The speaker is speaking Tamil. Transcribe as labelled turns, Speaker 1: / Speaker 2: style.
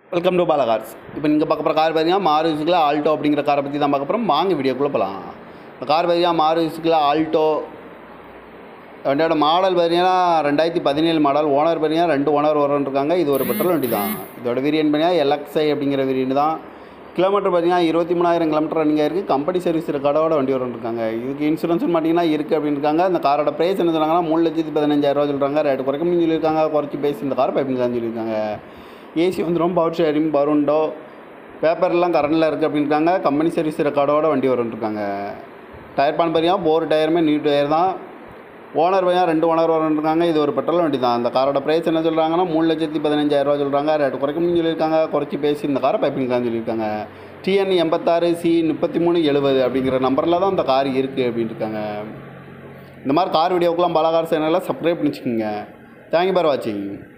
Speaker 1: வெல்கம் டு பாலா கார்ஸ் இப்போ நீங்கள் பார்க்க போகிற கார் பார்த்தீங்கன்னா மாருதிஸுக்கில் ஆல்டோ அப்படிங்கிற காரை பற்றி தான் பார்க்க போகிறோம் வாங்க வீடியோக்குள்ளே போகலாம் இந்த கார் பார்த்தீங்கன்னா மாருதிஸுக்கில் ஆல்டோ வண்டியோட மாடல் பார்த்தீங்கன்னா ரெண்டாயிரத்தி பதினேழு மாடல் ஓனர் பார்த்தீங்கன்னா ரெண்டு ஓனர் வரன்னு இருக்காங்க இது ஒரு பெட்ரோல் வண்டி தான் இதோட வேரியன்ட் பார்த்தீங்கன்னா எல்எக்ஸ்ஐ அப்படிங்கிற வேரியன்ட் தான் கிலோமீட்டர் பார்த்தீங்கன்னா இருபத்தி மூணாயிரம் கிலோமீட்டர் ரன்னிங் இருக்குது கம்பெனி சர்வீஸ் ரெக்கார்டோட வண்டி வரன்னு இருக்காங்க இதுக்கு இன்சூரன்ஸ் பார்த்தீங்கன்னா இருக்குது அப்படின்னு இருக்காங்க இந்த காரோட ப்ரைஸ் என்ன சொல்கிறாங்கன்னா மூணு லட்சத்தி பதினஞ்சாயிரம் ரூபா சொல்கிறாங்க ரேட்டு குறைக்க முடியும் சொல்லியிருக்காங்க குறைச்சி பேசி இந்த கார் பைப்பிங் தான் சொல்லியிருக்காங்க ஏசி வந்துடும் பவர் ஷேரிங் பருண்டோ பேப்பர்லாம் கரண்டில் இருக்குது அப்படின்னு இருக்காங்க கம்பெனி சர்வீஸ் ரெக்கார்டோட வண்டி வரும்னு இருக்காங்க டயர் பான் பார்த்தீங்கன்னா போர் டயருமே நியூ டயர் தான் ஓனர் பார்த்தீங்கன்னா ரெண்டு ஓனர் வரணும் இருக்காங்க இது ஒரு பெட்ரோல் வண்டி தான் அந்த காரோட ப்ரைஸ் என்ன சொல்கிறாங்கன்னா மூணு லட்சத்தி பதினஞ்சாயிரம் ரூபா சொல்கிறாங்க ரேட்டு குறைக்க முடியும் சொல்லியிருக்காங்க குறைச்சி பேசி இந்த காரை பைப்பிங் தான் சொல்லியிருக்காங்க டிஎன் எண்பத்தாறு சி முப்பத்தி மூணு எழுபது அப்படிங்கிற நம்பரில் தான் இந்த கார் இருக்குது அப்படின்னு இருக்காங்க இந்த மாதிரி கார் வீடியோக்கெலாம் பல கார் சேனலில் சப்ஸ்கிரைப் பண்ணிச்சுக்கோங்க தேங்க்யூ பார் வாட்சிங்